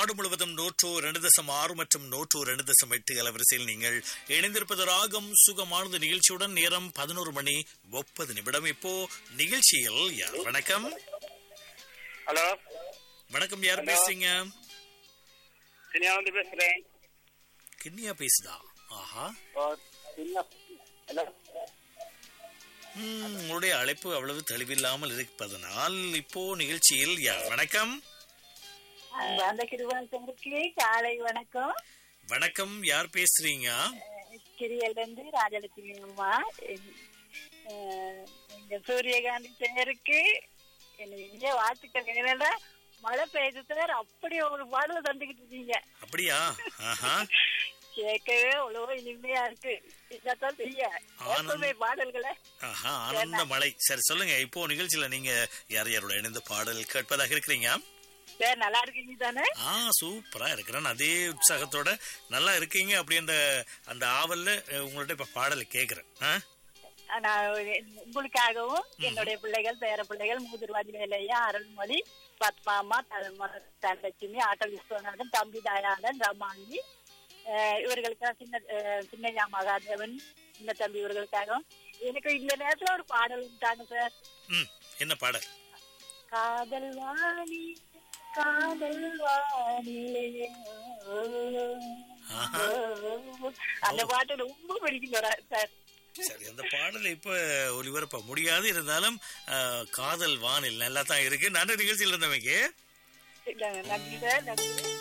நாடு முழுவதும் நூற்று ரெண்டு தசம் ஆறு மற்றும் நூற்று ரெண்டு தசம் எட்டு அலவரிசையில் நீங்கள் இணைந்திருப்பது ராகம் சுகமானது நிகழ்ச்சியுடன் நேரம் பதினோரு மணி முப்பது நிமிடம் இப்போ நிகழ்ச்சியில் யார் வணக்கம் ஹலோ வணக்கம் யார் Hello. பேசுறீங்க சினியா வந்து பேசுறேன் கிண்ணியா பேசுதா ஆஹா ஓ, சின்ன ஹலோ ம், உங்களுடைய அழைப்பு அவ்வளவு தெளிவில்லாமல் இருப்பதனால் இப்போ நிகழ்ச்சியில் யார் வணக்கம் அந்த கிருவாசனுக்கு காலை வணக்கம் வணக்கம் யார் பேசுறீங்க கிரியல்ல இருந்து ராஜலட்சுமி அம்மா அஹ், எங்க சூரியகாந்தி சேருக்கு எனக்கு இங்கே வாழ்த்துக்கள் என்னடா மழை பெய்து சார் அப்படி ஒரு பாடல தந்துக்கிட்டு இருக்கீங்க அப்படியா ஆஹா கேட்கவே அவ்வளோ இனிமையா இருக்கு இதான் செய்ய எப்பவுமே பாடல்களை ஆஹா ஆனந்த மழை சரி சொல்லுங்க இப்போ நிகழ்ச்சியில நீங்க யார் யாரோட இணைந்து பாடல் கேட்பதாக இருக்கிறீங்க சார் நல்லா இருக்கீங்க தானே ஆ சூப்பரா இருக்கிறேன் அதே உற்சாகத்தோட நல்லா இருக்கீங்க அப்படி அந்த அந்த ஆவல்ல அஹ், உங்கள்ட்ட இப்ப பாடல் கேக்குறேன் ஆ? நான் உங்களுக்காகவும் என்னுடைய பிள்ளைகள் பேர பிள்ளைகள் மூதுர்வாதி வேலையா அருள்மொழி பத்மாமா தல்ம- தனலட்சுமி ஆட்டல் விஸ்வநாதன் தம்பி தயானந்தன் ரமாணி அஹ் இவர்களுக்காக சின்ன அஹ் சின்னையா மகாதேவன் சின்ன தம்பி இவர்களுக்காகவும் எனக்கு இந்த நேரத்துல ஒரு பாடல் விட்டாங்க சார் ம் என்ன பாடல் காதல் வாணி காதல் வாணிலே ஆஹா. அந்த பாட்டு ரொம்ப பிடிக்கும் சார் சரி அந்த பாடல் இப்ப ஒளிபரப்ப முடியாது இருந்தாலும் அஹ், காதல் வானில் நல்லா தான் இருக்கு நன்றி நிகழ்ச்சியில் இருந்தவங்க நன்றி சார் நன்றி